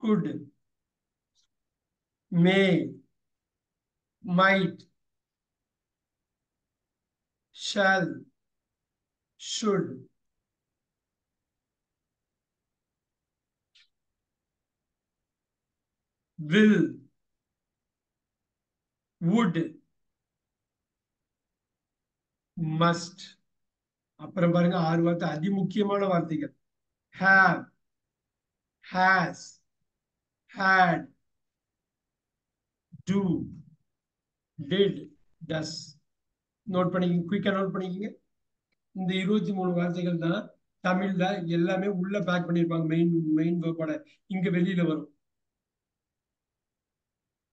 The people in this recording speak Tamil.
could may might shall should will would must அப்புறம் பாருங்க ஆறு வார்த்தை அதிமுக்கியமான வார்த்தைகள் have has had do did does note பண்ணிக்கிங்க குயிக்கா நோட் பண்ணிக்கிங்க இந்த இருபத்தி மூணு வார்த்தைகள் தான் தமிழ்ல எல்லாமே உள்ள பேக் பண்ணிருப்பாங்க மெயின் மெயின் வேர்டோட இங்க வெளியில வரும்